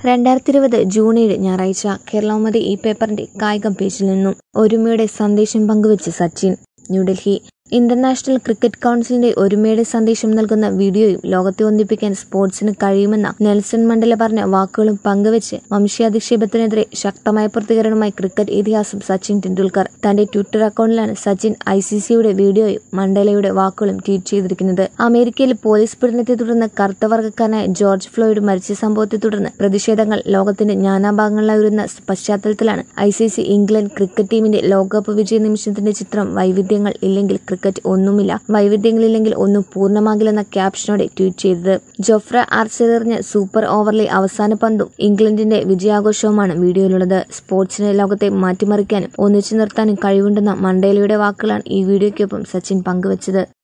രണ്ടായിരത്തി ഇരുപത് ജൂൺ ഏഴ് ഞായറാഴ്ച കേരളമതി ഈ പേപ്പറിന്റെ കായികം പേജിൽ നിന്നും ഒരുമയുടെ സന്ദേശം പങ്കുവച്ച് സച്ചിൻ ന്യൂഡൽഹി ഇന്റർനാഷണൽ ക്രിക്കറ്റ് കൗൺസിലിന്റെ ഒരുമയുടെ സന്ദേശം നൽകുന്ന വീഡിയോയും ലോകത്തെ ഒന്നിപ്പിക്കാൻ സ്പോർട്സിന് കഴിയുമെന്ന നെൽസൺ മണ്ഡല പറഞ്ഞ വാക്കുകളും പങ്കുവച്ച് വംശീയാധിക്ഷേപത്തിനെതിരെ ശക്തമായ പ്രതികരണവുമായി ക്രിക്കറ്റ് ഇതിഹാസം സച്ചിൻ ടെണ്ടുൽക്കർ തന്റെ ട്വിറ്റർ അക്കൗണ്ടിലാണ് സച്ചിൻ ഐ സി സിയുടെ വീഡിയോയും മണ്ഡലയുടെ വാക്കുകളും ട്വീറ്റ് ചെയ്തിരിക്കുന്നത് അമേരിക്കയിൽ പോലീസ് പീഡനത്തെ തുടർന്ന് കറുത്ത വർഗ്ഗക്കാരനായ ജോർജ് ഫ്ലോയിഡ് മരിച്ച സംഭവത്തെ തുടർന്ന് പ്രതിഷേധങ്ങൾ ലോകത്തിന്റെ നാനാഭാഗങ്ങളിലായി ഉയരുന്ന പശ്ചാത്തലത്തിലാണ് I C C England cricket ടീമിന്റെ ലോകകപ്പ് വിജയ നിമിഷത്തിന്റെ ചിത്രം വൈവിധ്യങ്ങൾ ഇല്ലെങ്കിൽ ക്രിക്കറ്റ് ഒന്നുമില്ല വൈവിധ്യങ്ങളില്ലെങ്കിൽ ഒന്നും പൂർണ്ണമാകില്ലെന്ന ക്യാപ്ഷനോടെ ട്വീറ്റ് ചെയ്തത് ജോഫ്ര ആർച്ചെറിഞ്ഞ സൂപ്പർ ഓവറിലെ അവസാന പന്തും ഇംഗ്ലണ്ടിന്റെ വിജയാഘോഷവുമാണ് വീഡിയോയിലുള്ളത് സ്പോർട്സിനെ ലോകത്തെ മാറ്റിമറിക്കാനും ഒന്നിച്ചു നിർത്താനും കഴിവുണ്ടെന്ന മണ്ടേലയുടെ വാക്കുകളാണ് ഈ വീഡിയോയ്ക്കൊപ്പം സച്ചിൻ പങ്കുവച്ചത്